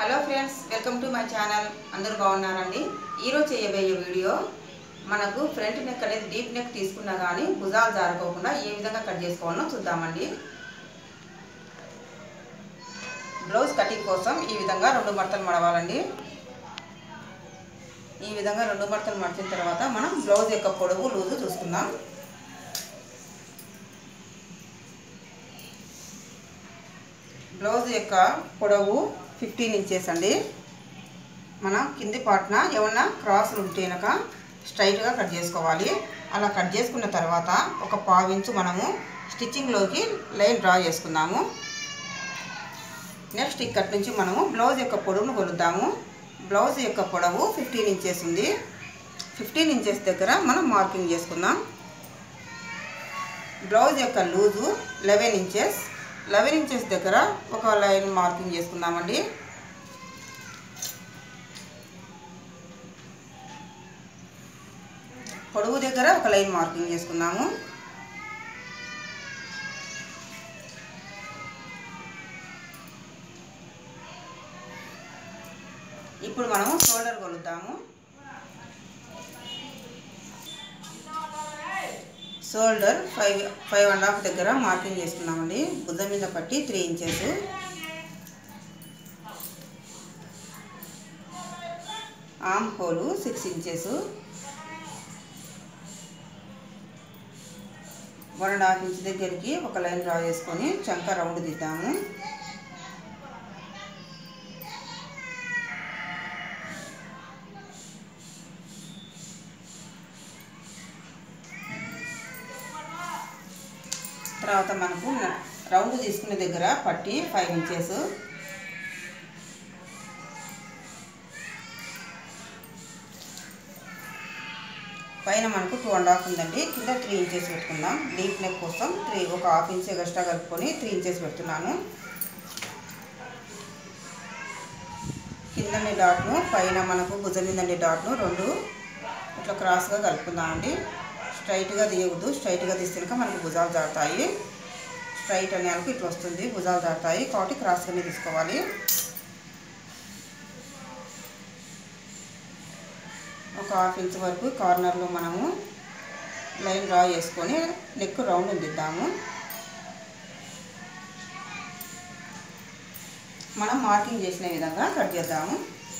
hello friends welcome to my channel అందరూ బాగున్నారండి ఈరోజు చేయబోయే వీడియో మనకు ఫ్రంట్ నెక్ అనేది డీప్ నెక్ తీసుకున్నా కానీ భుజాలు జారుకోకుండా ఏ విధంగా కట్ చేసుకోవాలో చూద్దామండి బ్లౌజ్ కటింగ్ కోసం ఈ విధంగా రెండు మడతలు మడవాలండి ఈ విధంగా రెండు మడతలు మడిచిన తర్వాత మనం బ్లౌజ్ యొక్క పొడవు లూజు చూసుకుందాం బ్లౌజ్ యొక్క పొడవు ఫిఫ్టీన్ ఇంచెస్ అండి మనం కింది పాటున ఏమన్నా క్రాసులు ఉంటే కనుక స్ట్రైట్గా కట్ చేసుకోవాలి అలా కట్ చేసుకున్న తర్వాత ఒక పావు ఇంచు మనము స్టిచ్చింగ్లోకి లైన్ డ్రా చేసుకుందాము నెక్స్ట్ ఇక్కడి నుంచి మనము బ్లౌజ్ యొక్క పొడవును కొలుద్దాము బ్లౌజ్ యొక్క పొడవు ఫిఫ్టీన్ ఇంచెస్ ఉంది ఫిఫ్టీన్ ఇంచెస్ దగ్గర మనం మార్కింగ్ చేసుకుందాం బ్లౌజ్ యొక్క loose eleven inches eleven inches దగ్గర ఒక లైన్ మార్కింగ్ చేసుకుందామండి పొడవు దగ్గర ఒక లైన్ మార్కింగ్ చేసుకుందాము ఇప్పుడు మనము షోల్డర్ కొలుద్దాము shoulder five five and half దగ్గర మార్కింగ్ చేసుకున్నామండి భుజం మీద పట్టి three inches armhole six inches one and half inch దగ్గరికి ఒక లైన్ డ్రా చేసుకొని చంక రౌండ్ దిద్దాము తర్వాత మనకు రౌండ్ తీసుకునే దగ్గర పట్టి ఫైవ్ ఇంచెస్ పైన మనకు టూ అండ్ హాఫ్ ఉందండి కింద త్రీ ఇంచెస్ పెట్టుకుందాం డీప్ నెక్ కోసం త్రీ ఒక హాఫ్ ఇంచ్ ఎక్స్ట్రా కలుపుకొని త్రీ ఇంచెస్ పెడుతున్నాను కిందని డాట్ను పైన మనకు భుజం మీదండి డాట్ను రెండు ఇట్లా క్రాస్గా కలుపుకుందామండి స్ట్రైట్గా తీయకూడదు స్ట్రైట్గా తీసినాక మనకు భుజాలు జారుతాయి స్ట్రైట్ అనే వాళ్ళకి ఇట్లా వస్తుంది భుజాలు జారుతాయి కాబట్టి క్రాస్గానే తీసుకోవాలి ఒక హాఫ్ ఇంచ్ వరకు కార్నర్లో మనము లైన్ డ్రా చేసుకొని నెక్ రౌండ్ ఉందిద్దాము మనం మార్కింగ్ చేసిన విధంగా కట్ చేద్దాము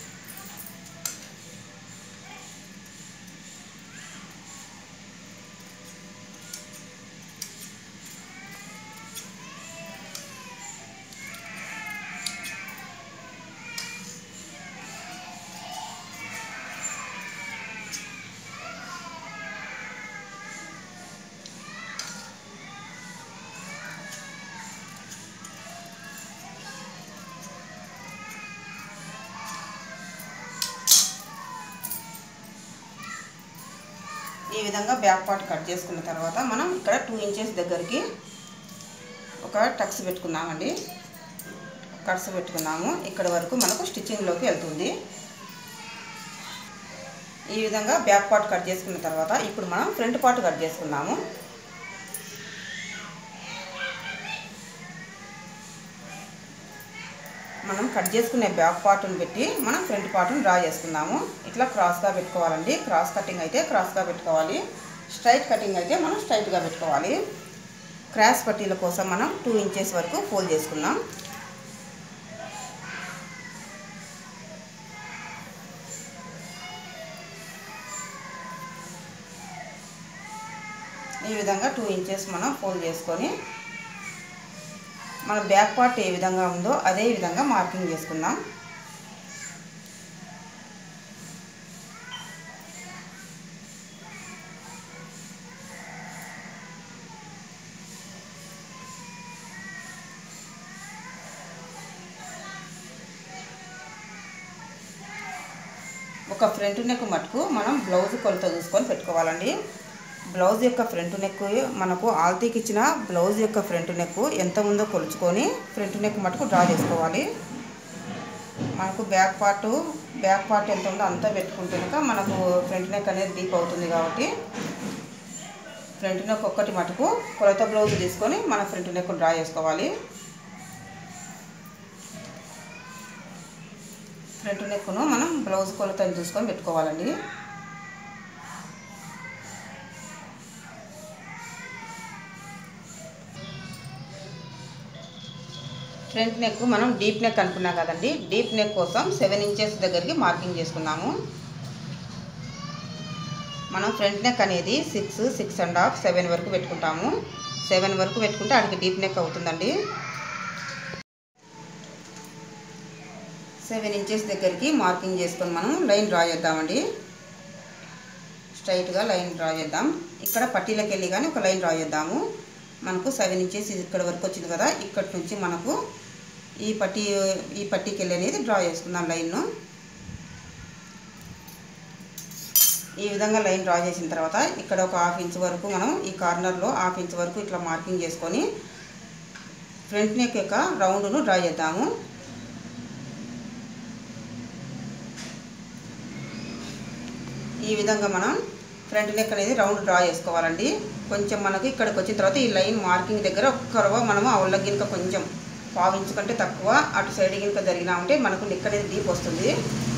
ఈ విధంగా బ్యాక్ పార్ట్ కట్ చేసుకున్న తర్వాత మనం ఇక్కడ టూ ఇంచెస్ దగ్గరికి ఒక టక్స్ పెట్టుకుందామండి కట్స్ పెట్టుకున్నాము ఇక్కడ వరకు మనకు స్టిచ్చింగ్లోకి వెళ్తుంది ఈ విధంగా బ్యాక్ పార్ట్ కట్ చేసుకున్న తర్వాత ఇప్పుడు మనం ఫ్రంట్ పార్ట్ కట్ చేసుకుందాము మనం కట్ చేసుకునే బ్యాక్ పార్ట్ని పెట్టి మనం ఫ్రంట్ పార్ట్ని డ్రా చేసుకుందాము ఇట్లా క్రాస్గా పెట్టుకోవాలండి క్రాస్ కటింగ్ అయితే క్రాస్గా పెట్టుకోవాలి స్ట్రైట్ కటింగ్ అయితే మనం స్ట్రైట్గా పెట్టుకోవాలి క్రాస్ పట్టీల కోసం మనం టూ ఇంచెస్ వరకు ఫోల్డ్ చేసుకుందాం ఈ విధంగా టూ ఇంచెస్ మనం ఫోల్డ్ చేసుకొని మన బ్యాక్ పార్ట్ ఏ విధంగా ఉందో అదే విధంగా మార్కింగ్ చేసుకుందాం ఒక ఫ్రంట్ నెక్ మటుకు మనం బ్లౌజ్ కొలత చూసుకొని పెట్టుకోవాలండి బ్లౌజ్ యొక్క ఫ్రంట్ నెక్ మనకు ఆల్తీకి ఇచ్చిన బ్లౌజ్ యొక్క ఫ్రంట్ నెక్ ఎంత ఉందో కొలుచుకొని ఫ్రంట్ నెక్ మటుకు డ్రా చేసుకోవాలి మనకు బ్యాక్ పార్ట్ బ్యాక్ పార్ట్ ఎంత ఉందో అంతా పెట్టుకుంటే కనుక మనకు ఫ్రంట్ నెక్ అనేది డీప్ అవుతుంది కాబట్టి ఫ్రంట్ నెక్ ఒక్కటి మటుకు కొలత బ్లౌజ్ తీసుకొని మన ఫ్రంట్ నెక్ డ్రా చేసుకోవాలి ఫ్రంట్ నెక్ను మనం బ్లౌజ్ కొలతను చూసుకొని పెట్టుకోవాలండి ఫ్రంట్ నెక్ మనం డీప్ నెక్ అనుకున్నాం కదండి డీప్ నెక్ కోసం సెవెన్ ఇంచెస్ దగ్గరికి మార్కింగ్ చేసుకున్నాము మనం ఫ్రంట్ నెక్ అనేది six six and half seven వరకు పెట్టుకుంటాము సెవెన్ వరకు పెట్టుకుంటే అడిగి డీప్ నెక్ అవుతుందండి సెవెన్ ఇంచెస్ దగ్గరికి మార్కింగ్ చేసుకొని మనం లైన్ డ్రా చేద్దామండి స్ట్రైట్గా లైన్ డ్రా చేద్దాం ఇక్కడ పట్టీలకు వెళ్ళి కానీ ఒక లైన్ డ్రా చేద్దాము మనకు సెవెన్ ఇంచెస్ ఇక్కడ వరకు వచ్చింది కదా ఇక్కడి నుంచి మనకు ఈ పట్టీ ఈ పట్టీకి వెళ్ళి అనేది డ్రా చేసుకుందాం లైన్ను ఈ విధంగా లైన్ డ్రా చేసిన తర్వాత ఇక్కడ ఒక హాఫ్ ఇంచ్ వరకు మనం ఈ కార్నర్లో హాఫ్ ఇంచ్ వరకు ఇట్లా మార్కింగ్ చేసుకొని ఫ్రంట్ నెక్ యొక్క రౌండ్ను డ్రా చేద్దాము ఈ విధంగా మనం ఫ్రంట్ నెక్ అనేది రౌండ్ డ్రా చేసుకోవాలండి కొంచెం మనకి ఇక్కడికి వచ్చిన తర్వాత ఈ లైన్ మార్కింగ్ దగ్గర ఒక్కరవ మనము అవల్ల గినక కొంచెం పావించు కంటే తక్కువ అటు సైడ్ గినక జరిగినా ఉంటే మనకు నెక్ అనేది డీప్ వస్తుంది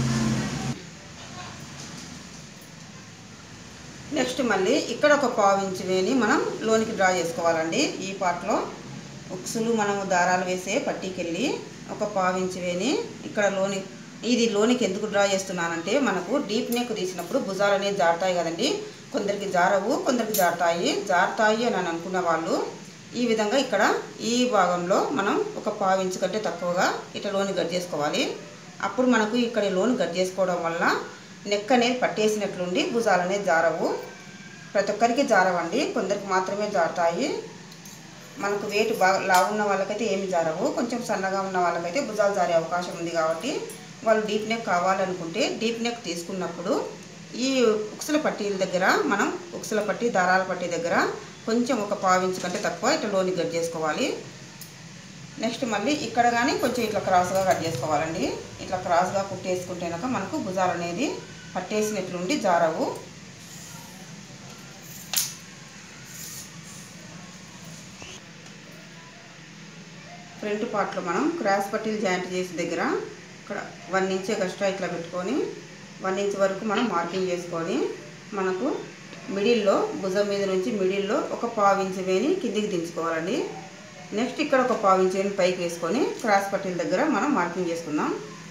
నెక్స్ట్ మళ్ళీ ఇక్కడ ఒక పావించి వేని మనం లోనికి డ్రా చేసుకోవాలండి ఈ పార్ట్లో ఉక్సులు మనము దారాలు వేసే పట్టీకి వెళ్ళి ఒక పావించి వేని ఇక్కడ లోని ఇది లోనికి ఎందుకు డ్రా చేస్తున్నానంటే మనకు డీప్ నెక్ తీసినప్పుడు భుజాలు అనేవి జారుతాయి కదండి కొందరికి జారవు కొందరికి జారుతాయి జారుతాయి అని అనుకున్న వాళ్ళు ఈ విధంగా ఇక్కడ ఈ భాగంలో మనం ఒక పావించు కంటే తక్కువగా ఇట్లా లోని గట్ చేసుకోవాలి అప్పుడు మనకు ఇక్కడ లోన్ కట్ చేసుకోవడం వల్ల నెక్ అనేది పట్టేసినట్లుండి భుజాలు అనేది జారవు ప్రతి ఒక్కరికి జారవండి కొందరికి మాత్రమే జారుతాయి మనకు వెయిట్ బాగా లావు ఉన్న వాళ్ళకైతే ఏమి జారవు కొంచెం సన్నగా ఉన్న వాళ్ళకైతే భుజాలు జారే అవకాశం ఉంది కాబట్టి వాళ్ళు డీప్ నెక్ కావాలనుకుంటే డీప్ నెక్ తీసుకున్నప్పుడు ఈ ఉక్సుల పట్టీల దగ్గర మనం ఉక్సుల పట్టి దారాల పట్టి దగ్గర కొంచెం ఒక పావించు కంటే తక్కువ ఇట్లా లోని కట్ చేసుకోవాలి నెక్స్ట్ మళ్ళీ ఇక్కడ కానీ కొంచెం ఇట్లా క్రాస్గా కట్ చేసుకోవాలండి ఇట్లా క్రాస్గా కుట్టేసుకుంటేనాక మనకు భుజాలు అనేది పట్టేసినట్లుండి జారవు ఫ్రంట్ పార్ట్లో మనం క్రాస్ పట్టీలు జాయింట్ చేసే దగ్గర ఇక్కడ వన్ ఇంచ్ ఎక్స్ట్రా ఇట్లా పెట్టుకొని వన్ ఇంచ్ వరకు మనం మార్కింగ్ చేసుకొని మనకు మిడిల్లో భుజం మీద నుంచి మిడిల్లో ఒక పావు ఇంచు వేని కిందికి దించుకోవాలండి నెక్స్ట్ ఇక్కడ ఒక పావు ఇంచు వేని పైకి వేసుకొని క్రాస్ పట్టీల దగ్గర మనం మార్కింగ్ చేసుకుందాం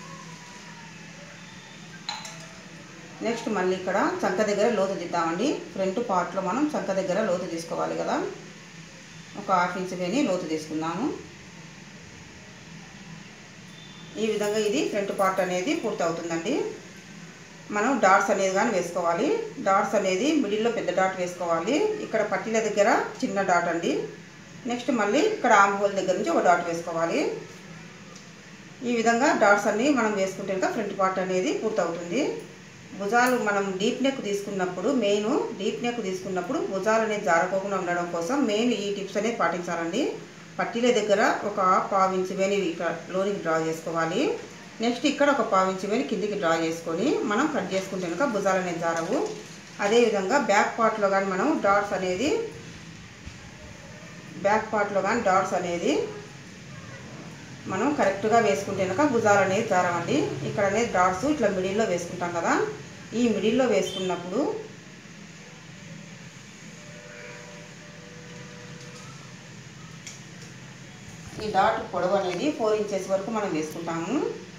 నెక్స్ట్ మళ్ళీ ఇక్కడ చంక దగ్గర లోతు దిద్దామండి ఫ్రంట్ పార్ట్లో మనం చంక దగ్గర లోతు తీసుకోవాలి కదా ఒక హాఫ్ ఇంచ్ వేని లోతు తీసుకుందాము ఈ విధంగా ఇది ఫ్రంట్ పార్ట్ అనేది పూర్తి అవుతుందండి మనం డాట్స్ అనేది కానీ వేసుకోవాలి డాట్స్ అనేది మిడిల్లో పెద్ద డాట్ వేసుకోవాలి ఇక్కడ పట్టీల దగ్గర చిన్న డాట్ అండి నెక్స్ట్ మళ్ళీ ఇక్కడ ఆమ్ హోల్ దగ్గర నుంచి ఒక డాట్ వేసుకోవాలి ఈ విధంగా డాట్స్ అన్నీ మనం వేసుకుంటే కనుక ఫ్రంట్ పార్ట్ అనేది పూర్తవుతుంది భుజాలు మనం డీప్ నెక్ తీసుకున్నప్పుడు మెయిన్ డీప్ నెక్ తీసుకున్నప్పుడు భుజాలు అనేది జారకోకుండా ఉండడం కోసం మెయిన్ ఈ టిప్స్ అనేది పాటించాలండి పట్టీల దగ్గర ఒక పావు ఇంచు వేని ఇక్కడ లోనికి డ్రా చేసుకోవాలి నెక్స్ట్ ఇక్కడ ఒక పావు ఇంచు వేని కిందికి డ్రా చేసుకొని మనం కట్ చేసుకుంటే కనుక భుజాలు అనేది జారవు అదేవిధంగా బ్యాక్ పార్ట్లో కానీ మనం డాట్స్ అనేది బ్యాక్ పార్ట్లో కానీ డాట్స్ అనేది మనం కరెక్ట్గా వేసుకుంటే కనుక భుజాలు అనేది జారవండి ఇక్కడ అనేది డాట్స్ ఇట్లా మిడిల్లో వేసుకుంటాం కదా ఈ మిడిల్లో వేసుకున్నప్పుడు ఈ డాట్ పొడవు అనేది ఫోర్ ఇంచెస్ వరకు మనం వేసుకుంటాము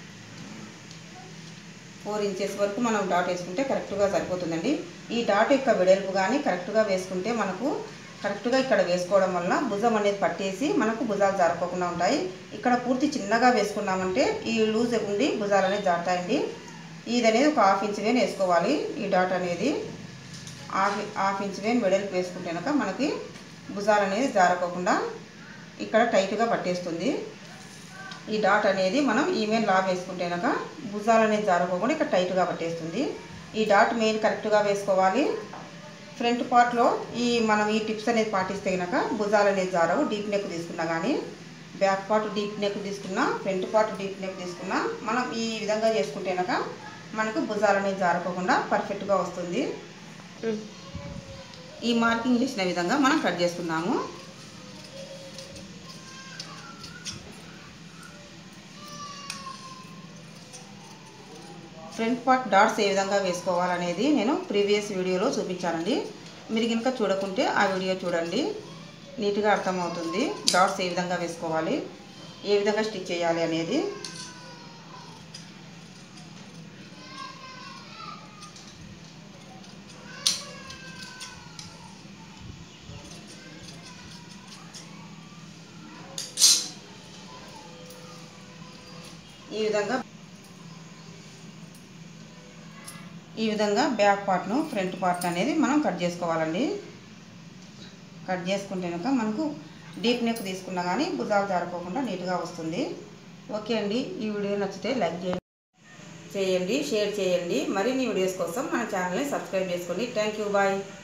ఫోర్ ఇంచెస్ వరకు మనం డాట్ వేసుకుంటే కరెక్ట్గా సరిపోతుందండి ఈ డాట్ యొక్క వెడల్పు కానీ కరెక్ట్గా వేసుకుంటే మనకు కరెక్ట్గా ఇక్కడ వేసుకోవడం వల్ల భుజం అనేది పట్టేసి మనకు భుజాలు జారుకోకుండా ఉంటాయి ఇక్కడ పూర్తి చిన్నగా వేసుకున్నామంటే ఈ లూజ్ ఉండి భుజాలు అనేది జారుతాయండి ఇది అనేది ఒక హాఫ్ ఇంచ్ వేని వేసుకోవాలి ఈ డాట్ అనేది హాఫ్ హాఫ్ ఇంచ్ వేని వెడల్పు వేసుకుంటేనక మనకి భుజాలు అనేది జారకోకుండా ఇక్కడ టైట్గా పట్టేస్తుంది ఈ డాట్ అనేది మనం ఈమెయిన్ లా వేసుకుంటేనక భుజాలు అనేది జారుకోకుండా ఇక్కడ టైట్గా పట్టేస్తుంది ఈ డాట్ మెయిన్ కరెక్ట్గా వేసుకోవాలి ఫ్రంట్ పార్ట్లో ఈ మనం ఈ టిప్స్ అనేది పాటిస్తే కనుక భుజాలు అనేది జారవు డీప్ నెక్ తీసుకున్నా కానీ బ్యాక్ పార్ట్ డీప్ నెక్ తీసుకున్నా ఫ్రంట్ పార్ట్ డీప్ నెక్ తీసుకున్నా మనం ఈ విధంగా చేసుకుంటే కనుక మనకు భుజాలు అనేది జారుకోకుండా పర్ఫెక్ట్గా వస్తుంది ఈ మార్కింగ్ చేసిన విధంగా మనం కట్ చేసుకుందాము ఫ్రంట్ పార్ట్ డాట్స్ ఏ విధంగా వేసుకోవాలనేది నేను ప్రీవియస్ వీడియోలో చూపించానండి మీరు కనుక చూడకుంటే ఆ వీడియో చూడండి నీట్గా అర్థమవుతుంది డాట్స్ ఏ విధంగా వేసుకోవాలి ఏ విధంగా స్టిచ్ చేయాలి అనేది ఈ విధంగా ఈ విధంగా బ్యాక్ పార్ట్ను ఫ్రంట్ పార్ట్ అనేది మనం కట్ చేసుకోవాలండి కట్ చేసుకుంటే కనుక మనకు డీప్ నెక్ తీసుకున్నా కానీ భుజాలు జారుకోకుండా నీట్గా వస్తుంది ఓకే అండి ఈ వీడియో నచ్చితే లైక్ చేయండి చేయండి షేర్ చేయండి మరిన్ని వీడియోస్ కోసం మన ఛానల్ని సబ్స్క్రైబ్ చేసుకోండి థ్యాంక్ యూ బాయ్